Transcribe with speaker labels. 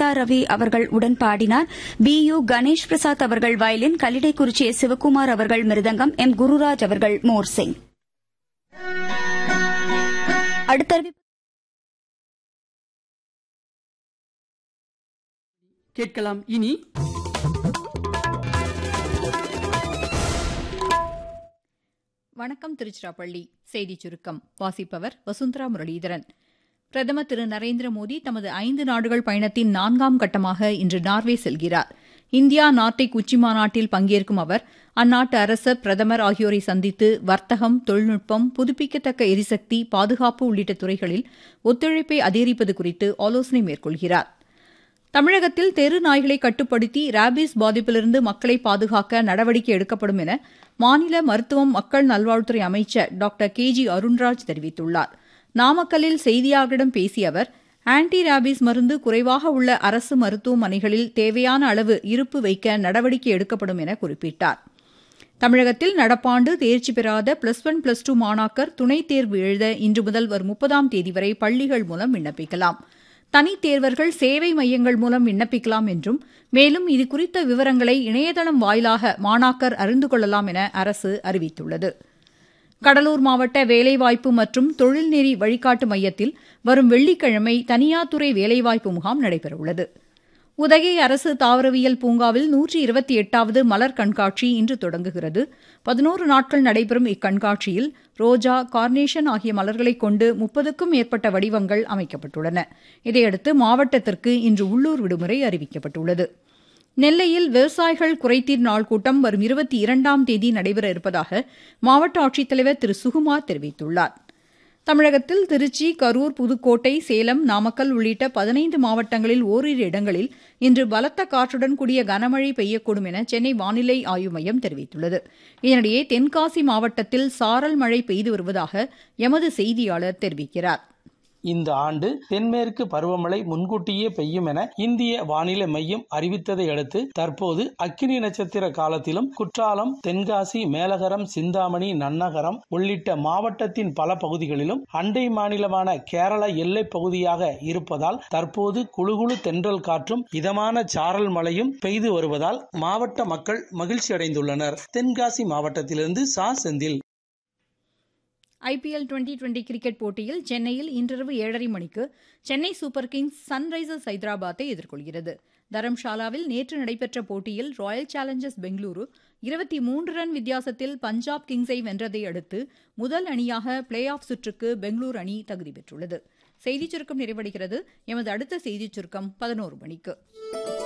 Speaker 1: கீதா ரவி அவர்கள் உடன் பாடினார் பி யு கணேஷ் பிரசாத் அவர்கள் வயலின் கல்லிடைக்குறிச்சி எஸ். சிவக்குமார் அவர்கள் மிருதங்கம் எம் குருராஜ் அவர்கள் மோர்சிங் அடுத்த அறிவிப்பு
Speaker 2: கேட்கலாம் இனி
Speaker 3: வணக்கம் திருச்சிராப்பள்ளி செய்திச் சுருக்கம் வாசிப்பவர் வசுந்தரா முரளிதரன் பிரதமர் திரு நரேந்திர மோடி தமது ஐந்து நாடுகள் பயணத்தின் நான்காம் கட்டமாக இன்று நார்வே செல்கிறார் இந்தியா நார்டிக் உச்சி மாநாட்டில் பங்கேற்கும் அவர் அந்நாட்டு அரசர் பிரதமர் ஆகியோரை சந்தித்து வர்த்தகம் தொழில்நுட்பம் புதுப்பிக்கத்தக்க எரிசக்தி பாதுகாப்பு உள்ளிட்ட துறைகளில் ஒத்துழைப்பை அதிகரிப்பது குறித்து ஆலோசனை மேற்கொள்கிறார் தமிழகத்தில் தெரு நாய்களை கட்டுப்படுத்தி ராபீஸ் பாதிப்பிலிருந்து மக்களை பாதுகாக்க நடவடிக்கை எடுக்கப்படும் என மாநில மருத்துவம் மக்கள் நல்வாழ்வுத்துறை அமைச்சர் டாக்டர் கே ஜி அருண்ராஜ் தெரிவித்துள்ளார் நாமக்கல்லில் செய்தியாளர்களிடம் பேசிய அவர் ஆன்டி ராபீஸ் மருந்து குறைவாக உள்ள அரசு மருத்துவமனைகளில் தேவையான அளவு இருப்பு வைக்க நடவடிக்கை எடுக்கப்படும் என குறிப்பிட்டார் தமிழகத்தில் நடப்பாண்டு தேர்ச்சி பெறாத பிளஸ் ஒன் பிளஸ் டூ மாணாக்கர் துணைத் தேர்வு எழுத இன்று முதல் வரும் முப்பதாம் தேதி வரை பள்ளிகள் மூலம் விண்ணப்பிக்கலாம் தனித் தேர்வர்கள் சேவை மையங்கள் மூலம் விண்ணப்பிக்கலாம் என்றும் மேலும் இதுகுறித்த விவரங்களை இணையதளம் வாயிலாக மாணாக்கர் அறிந்து கொள்ளலாம் என அரசு அறிவித்துள்ளது கடலூர் மாவட்ட வேலைவாய்ப்பு மற்றும் தொழில்நெறி வழிகாட்டு மையத்தில் வரும் வெள்ளிக்கிழமை தனியார் துறை வேலைவாய்ப்பு முகாம் நடைபெறவுள்ளது உதகை அரசு தாவரவியல் பூங்காவில் நூற்றி இருபத்தி எட்டாவது மலர் கண்காட்சி இன்று தொடங்குகிறது பதினோரு நாட்கள் நடைபெறும் இக்கண்காட்சியில் ரோஜா கார்னேஷன் ஆகிய மலர்களைக் கொண்டு முப்பதுக்கும் மேற்பட்ட வடிவங்கள் அமைக்கப்பட்டுள்ளன இதையடுத்து மாவட்டத்திற்கு இன்று உள்ளூர் விடுமுறை அறிவிக்கப்பட்டுள்ளது நெல்லையில் விவசாயிகள் குறைதீர் நாள் கூட்டம் வரும் இருபத்தி இரண்டாம் தேதி நடைபெற இருப்பதாக மாவட்ட ஆட்சித்தலைவர் திரு சுகுமார் தெரிவித்துள்ளார் தமிழகத்தில் திருச்சி கரூர் புதுக்கோட்டை சேலம் நாமக்கல் உள்ளிட்ட பதினைந்து மாவட்டங்களில் ஓரிரு இடங்களில் இன்று பலத்த காற்றுடன் கூடிய கனமழை பெய்யக்கூடும் என சென்னை வானிலை ஆய்வு மையம் தெரிவித்துள்ளது இதனிடையே தென்காசி மாவட்டத்தில் சாரல் மழை பெய்து வருவதாக எமது செய்தியாளர் தெரிவிக்கிறார்
Speaker 4: இந்த ஆண்டு தென்மேற்கு பருவமழை முன்கூட்டியே பெய்யும் என இந்திய வானிலை மையம் அறிவித்ததை அடுத்து தற்போது அக்கினி நட்சத்திர காலத்திலும் குற்றாலம் தென்காசி மேலகரம் சிந்தாமணி நன்னகரம் உள்ளிட்ட மாவட்டத்தின் பல பகுதிகளிலும் அண்டை மாநிலமான கேரள எல்லைப் பகுதியாக இருப்பதால் தற்போது குழுகுழு தென்றல் காற்றும் இதமான சாரல் மழையும் பெய்து வருவதால் மாவட்ட மக்கள் மகிழ்ச்சி அடைந்துள்ளனர் தென்காசி மாவட்டத்திலிருந்து சா Senthil
Speaker 3: IPL twenty twenty cricket போட்டியில் சென்னையில் இன்றிரவு ஏழரை மணிக்கு சென்னை சூப்பர் கிங்ஸ் சன்ரைசர்ஸ் ஹைதராபாத்தை எதிர்கொள்கிறது தரம்ஷாலாவில் நேற்று நடைபெற்ற போட்டியில் ராயல் சேலஞ்சர்ஸ் பெங்களூரு இருபத்தி மூன்று ரன் வித்தியாசத்தில் பஞ்சாப் கிங்ஸை வென்றதை அடுத்து முதல் அணியாக பிளே ஆஃப் சுற்றுக்கு பெங்களூரு அணி தகுதி பெற்றுள்ளது செய்திச் சுருக்கம் நிறைவடைகிறது எமது அடுத்த செய்திச் சுருக்கம் பதினோரு மணிக்கு